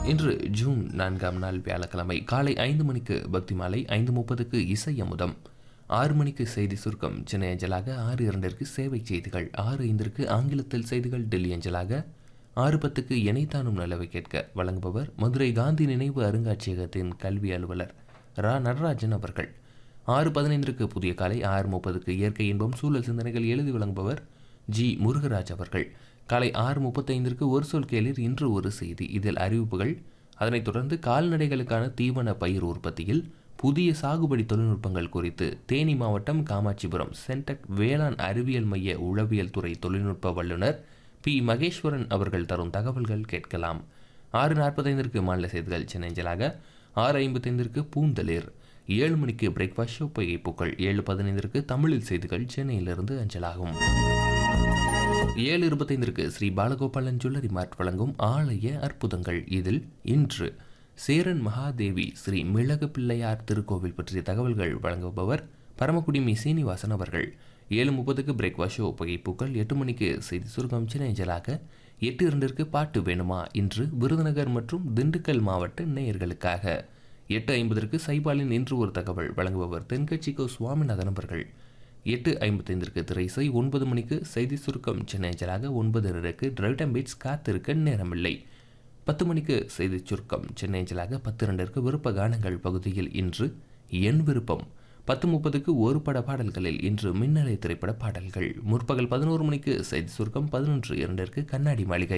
இன்று ஜூன் நான்காம் நாள் வியாழக்கிழமை காலை ஐந்து மணிக்கு பக்தி மாலை ஐந்து முப்பதுக்கு இசை அமுதம் ஆறு மணிக்கு செய்தி சுருக்கம் சென்னை அஞ்சலாக ஆறு இரண்டிற்கு சேவை செய்திகள் ஆறு ஐந்திற்கு ஆங்கிலத்தில் செய்திகள் டெல்லி அஞ்சலாக ஆறு பத்துக்கு இணைத்தானும் நிலவை கேட்க வழங்குபவர் மதுரை காந்தி நினைவு அருங்காட்சியகத்தின் கல்வி அலுவலர் ரா நடராஜன் அவர்கள் ஆறு பதினைந்திற்கு புதிய காலை ஆறு முப்பதுக்கு இயற்கை இன்பம் சூழல் சிந்தனைகள் எழுதி வழங்குபவர் ஜி முருகராஜ் அவர்கள் காலை ஆறு முப்பத்தைந்திற்கு ஒரு சொல் கேளிர் இன்று ஒரு செய்தி இதில் அறிவிப்புகள் அதனைத் தொடர்ந்து கால்நடைகளுக்கான தீவன பயிர் உற்பத்தியில் புதிய சாகுபடி தொழில்நுட்பங்கள் குறித்து தேனி மாவட்டம் காமாட்சிபுரம் சென்டெக் வேளாண் அறிவியல் மைய உளவியல் துறை தொழில்நுட்ப வல்லுநர் பி மகேஸ்வரன் அவர்கள் தரும் தகவல்கள் கேட்கலாம் ஆறு நாற்பத்தைந்திற்கு மாநில செய்திகள் சென்னஞ்சலாக ஆறு ஐம்பத்தைந்திற்கு பூந்தளிர் ஏழு மணிக்கு பிரேக்ஃபாஸ்ட் ஷோ புகைப்புக்கள் ஏழு பதினைந்திற்கு தமிழில் செய்திகள் சென்னையிலிருந்து அஞ்சலாகும் ஏழு இருபத்தைந்திற்கு ஸ்ரீ பாலகோபாலன் ஜுவல்லரி மார்ட் வழங்கும் ஆலய அற்புதங்கள் இதில் இன்று சேரன் மகாதேவி ஸ்ரீ மிளகு பிள்ளையார் திருக்கோவில் பற்றிய தகவல்கள் வழங்குபவர் பரமக்குடி மி சீனிவாசன் அவர்கள் ஏழு முப்பதுக்கு பிரேக்ஃபாஸ்ட் ஷோ புகைப்பூக்கள் எட்டு மணிக்கு செய்தி சுருக்கம் சினைஞ்சலாக எட்டு இரண்டிற்கு பாட்டு வேணுமா இன்று விருதுநகர் மற்றும் திண்டுக்கல் மாவட்ட நேயர்களுக்காக எட்டு ஐம்பதற்கு சைபாலின் இன்று ஒரு தகவல் வழங்குபவர் தென்கட்சிக்கோ சுவாமிநாதன் அவர்கள் எட்டு ஐம்பத்தைந்திற்கு திரைசை ஒன்பது மணிக்கு செய்தி சுருக்கம் சென்னை அஞ்சலாக ஒன்பது இரண்டுக்கு டிரைவ்டம் பீட்ஸ் காத்திருக்க நேரமில்லை பத்து மணிக்கு செய்தி சுருக்கம் சென்னை அஞ்சலாக பத்து இரண்டிற்கு விருப்ப கானங்கள் பகுதியில் இன்று என் விருப்பம் பத்து முப்பதுக்கு ஒரு பட பாடல்களில் இன்று மின்னலை திரைப்பட பாடல்கள் முற்பகல் பதினோரு மணிக்கு செய்தி சுருக்கம் பதினொன்று இரண்டிற்கு கண்ணாடி மாளிகை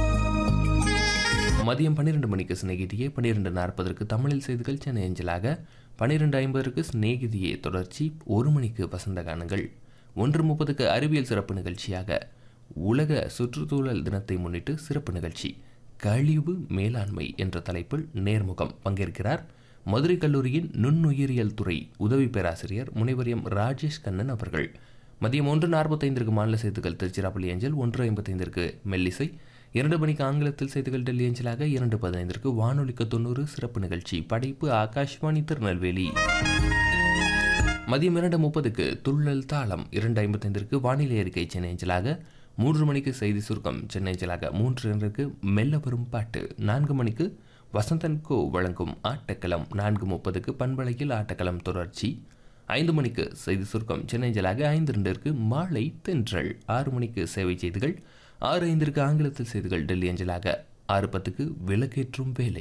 மதியம் பன்னிரெண்டு மணிக்கு சிநேகிதியே பன்னிரெண்டு நாற்பதற்கு தமிழில் செய்திகள் சென்னை அஞ்சலாக பன்னிரெண்டு ஐம்பதற்கு சிநேகிதியே தொடர்ச்சி ஒரு மணிக்கு வசந்த கானங்கள் ஒன்று முப்பதுக்கு அறிவியல் சிறப்பு நிகழ்ச்சியாக உலக சுற்றுச்சூழல் தினத்தை முன்னிட்டு சிறப்பு நிகழ்ச்சி கழிவு மேலாண்மை என்ற தலைப்பில் நேர்முகம் பங்கேற்கிறார் மதுரை கல்லூரியின் நுண்ணுயிரியல் துறை உதவி பேராசிரியர் முனைவர் எம் ராஜேஷ் கண்ணன் அவர்கள் மதியம் ஒன்று நாற்பத்தைந்திற்கு மாநில செய்திகள் திருச்சிராப்பள்ளி அஞ்சல் ஒன்று ஐம்பத்தைந்திற்கு மெல்லிசை இரண்டு மணிக்கு ஆங்கிலத்தில் செய்திகள் டெல்லி அஞ்சலாக இரண்டு பதினைந்திற்கு வானொலிக்கு தொண்ணூறு சிறப்பு நிகழ்ச்சி படைப்பு ஆகாஷ்வாணி திருநெல்வேலி மதியம் இரண்டு முப்பதுக்கு துள்ளல் தாளம் இரண்டு ஐம்பத்தைந்திற்கு வானிலை அறிக்கை சென்னை அஞ்சலாக மூன்று மணிக்கு செய்தி சுருக்கம் சென்னை அஞ்சலாக மூன்று இரண்டுக்கு மெல்ல வரும் பாட்டு நான்கு மணிக்கு வசந்தன் கோ வழங்கும் ஆட்டக்களம் நான்கு முப்பதுக்கு பண்பலையில் ஆட்டக்களம் தொடர்ச்சி ஐந்து மணிக்கு செய்தி சுருக்கம் சென்னை அஞ்சலாக ஐந்து ரெண்டிற்கு மாலை தென்றல் ஆறு மணிக்கு சேவை செய்திகள் ஆறு ஐந்திற்கு ஆங்கிலத்தில் செய்திகள் டெல்லி அஞ்சலாக ஆறு பத்துக்கு விளக்கேற்றும் வேலை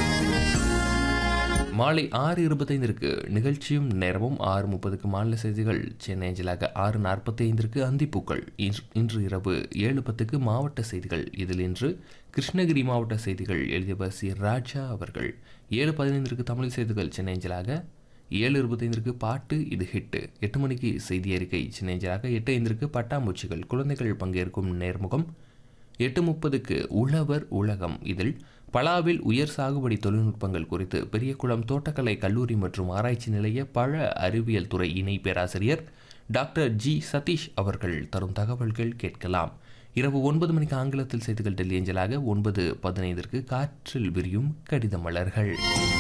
மாலை ஆறு இருபத்தைந்திற்கு நிகழ்ச்சியும் நேரமும் ஆறு முப்பதுக்கு மாநில செய்திகள் சென்னை அஞ்சலாக ஆறு நாற்பத்தி ஐந்திற்கு அந்திப்பூக்கள் இன்று- இன்று இரவு ஏழு பத்துக்கு மாவட்ட செய்திகள் இதில் இன்று கிருஷ்ணகிரி மாவட்ட செய்திகள் எழுதியவர் சி ராஜா அவர்கள் ஏழு பதினைந்திற்கு தமிழ் செய்திகள் சென்னை அஞ்சலாக ஏழு இருபத்தைந்திற்கு பாட்டு இது ஹிட்டு எட்டு மணிக்கு செய்தி அறிக்கை சென்னை அஞ்சலாக எட்டு ஐந்திற்கு பட்டாம்பூச்சிகள் குழந்தைகள் பங்கேற்கும் நேர்முகம் எட்டு முப்பதுக்கு உழவர் உலகம் இதில் பலாவில் உயர் சாகுபடி தொழில்நுட்பங்கள் குறித்து பெரியகுளம் தோட்டக்கலை கல்லூரி மற்றும் ஆராய்ச்சி நிலைய பழ அறிவியல் துறை இணை பேராசிரியர் டாக்டர் ஜி சதீஷ் அவர்கள் தரும் தகவல்கள் கேட்கலாம் இரவு ஒன்பது மணிக்கு ஆங்கிலத்தில் செய்திகள் டெல்லி அஞ்சலாக ஒன்பது பதினைந்திற்கு காற்றில் விரியும் கடித மலர்கள்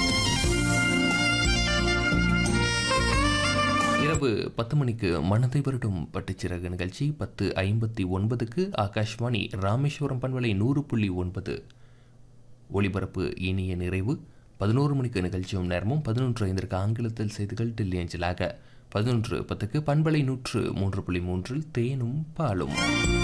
இரவு பத்து மணிக்கு மனதை வருடும் பட்டுச்சிறகு நிகழ்ச்சி பத்து ஐம்பத்தி ஒன்பதுக்கு ஆகாஷ்வாணி ராமேஸ்வரம் பண்பலை நூறு புள்ளி ஒன்பது ஒளிபரப்பு இனிய நிறைவு பதினோரு மணிக்கு நிகழ்ச்சியும் நேரமும் பதினொன்று ஐந்திற்கு ஆங்கிலத்தில் செய்திகள் டெல்லி அஞ்சலாக பதினொன்று பத்துக்கு பண்பலை நூற்று மூன்று புள்ளி மூன்றில் தேனும் பாலும்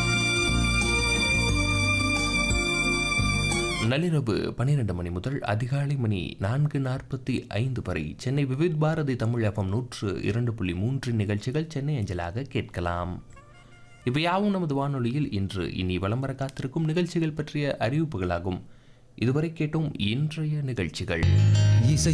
நள்ளிரவு பன்னிரண்டு மணி முதல் அதிகாலை மணி நான்கு நாற்பத்தி ஐந்து வரை சென்னை விவித் பாரதி தமிழ் எஃப்எம் நூற்று இரண்டு புள்ளி மூன்று நிகழ்ச்சிகள் சென்னை அஞ்சலாக கேட்கலாம் இவை யாவும் நமது வானொலியில் இன்று இனி வலம் வர காத்திருக்கும் நிகழ்ச்சிகள் பற்றிய அறிவிப்புகளாகும் இதுவரை கேட்டோம் இன்றைய நிகழ்ச்சிகள் இசை